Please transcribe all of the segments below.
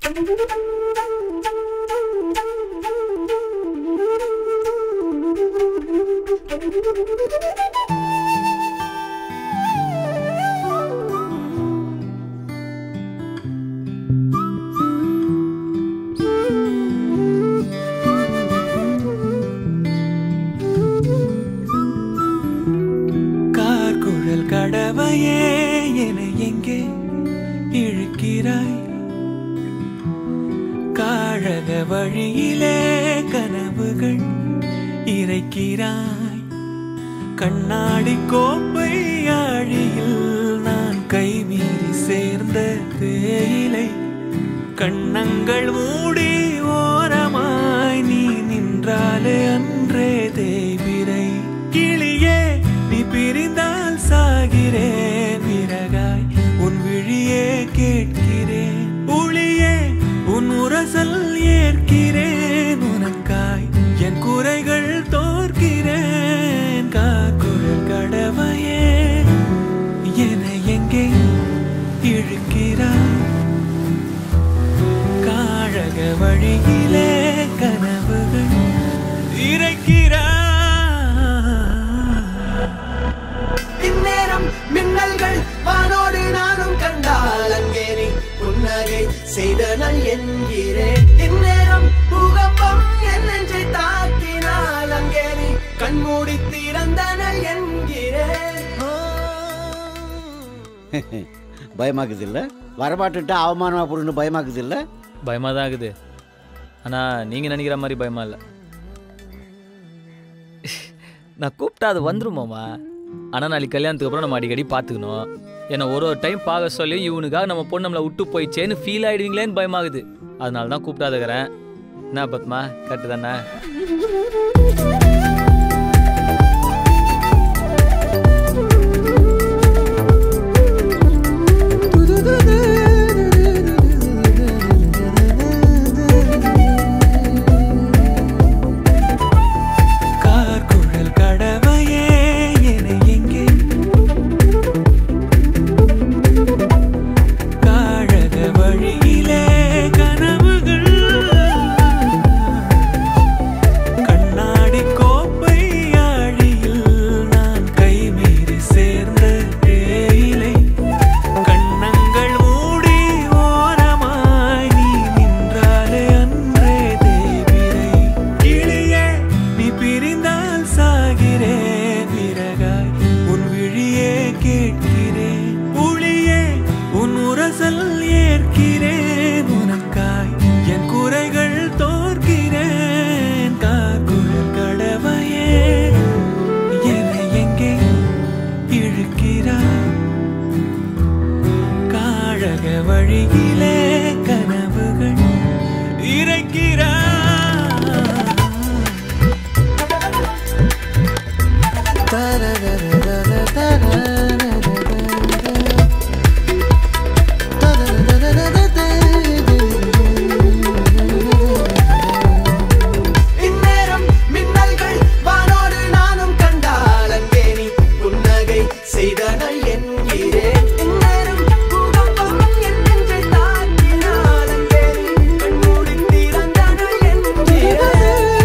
கார்குழல் கடவையே என எங்கே இழுக்கிறாய் காழக வழியிலே கனவுகள் இறைக்கிறாய் கண்ணாடி கோப்பை ஆழியில் நான் கைமீறி சேர்ந்த தேயிலை கண்ணங்கள் மூடி ஓரமாய் நீ நின்றாலே அன்றே தேய்பிரை கிளியே நீ பிரிந்தால் சாகிறேன் விறகாய் உன் விழியே கேட்கிறேன் உளியே உன் உரசல் ஏற்கிறேன் உனக்காய் என் குறைகள் தோற்கிறேன் காக்குழல் கடவையே என எங்கே இழுக்கிறாய் காழக வழியிலே கனவுகள் இறைக்கிறாய் இந்நேரம் மின்னல்கள் வானோடு நானும் கண்டால் அங்கே நீ புன்னகை செய்தனல் என்கிறேன் இந்நேரம் பூகம்பம் என் நெஞ்சை தாக்கினால் அங்கே நீ கண்மூடி திறந்தனல் என்கிறேன் ஓ. பயமாக்குது இல்ல வரமாட்டுட்டு அவமானமா போடுன்னு பயமாக்குது இல்ல பயமாக தான் இருக்குது ஆனால் நீங்கள் நினைக்கிற மாதிரி பயமா இல்லை நான் கூப்பிட்டா அது வந்துருமாம்மா ஆனால் நாளைக்கு கல்யாணத்துக்கு அப்புறம் நம்ம அடிக்கடி பார்த்துக்கணும் என்னை ஒரு ஒரு டைம் பார்க்க சொல்லி இவனுக்காக நம்ம பொண்ணு நம்மளை விட்டு போயிச்சேன்னு ஃபீல் ஆகிடுவீங்களேன்னு பயமாகுது அதனால தான் கூப்பிட்டாதுக்கிறேன் என்ன பத்மா கரெக்டு தானே கார்குழல் கடவையே என எங்கே காழக வழியிலே கனவுகள் கண்ணாடி கோப்பை ஆழியில் நான் கைமீறி சேர்ந்த தேயிலை கண்ணங்கள் மூடி ஓரமாய் நீ நின்றாலே அன்றே தேவிரை கிளியே நீ பிரிந்தால் சாகிறேன் விறகாய் உன் விழியே கேட்கிறேன் புளியே உன் உரசல் ஏற்கிறேன் உனக்காய் என் குறைகள் தோற்கிறேன் காக்குழல் கடவையே என்னை எங்கே இழுக்கிறாய் காழக வழியிலே கனவுகள் இறைக்கிறாய் இந்நேரம் மின்னல்கள் வானோடு நானும் கண்டால் அங்கே நீ புன்னகை செய்தனல் என்கிறேன் இந்நேரம் பூகம்பம் என் நெஞ்சை தாக்கினால் அங்கே நீ கண்மூடி திறந்தனல் என்கிறேன்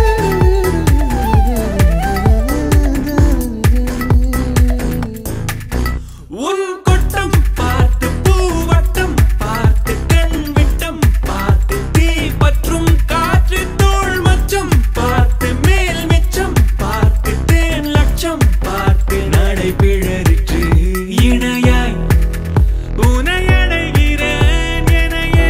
உன் கொட்டம் பார்த்து பூவட்டம் பார்த்து கண் விட்டம் பார்த்து தீ பற்றும் காற்று தோள் மச்சம் பார்த்து மேல் மிச்சம் பார்த்து தேன் லட்சம் பார்த்து நடை பிழறிற்று இணையாய் உனை அடைகிறேன் எனையே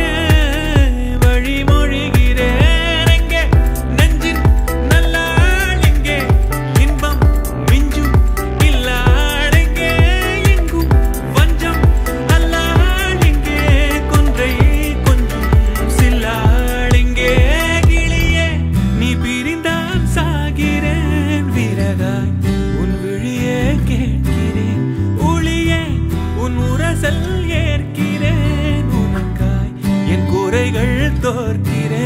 வழிமொழிகிறேன் எங்கே நெஞ்சின் நல்லாள் எங்கே இன்பம் மிஞ்சும் இல்லாள் எங்கே எங்கும் வஞ்சம் அல்லாள் எங்கே கொன்றை கொஞ்சம் சில்லாள் எங்கே கிளியே நீ பிரிந்தால் சாகிறேன் விறகாய் உன் விழியே கேட்கிறேன் ஒளியே உன் உரசல் ஏற்கிறேன் உனக்காய் என் குறைகள் தோற்கிறேன்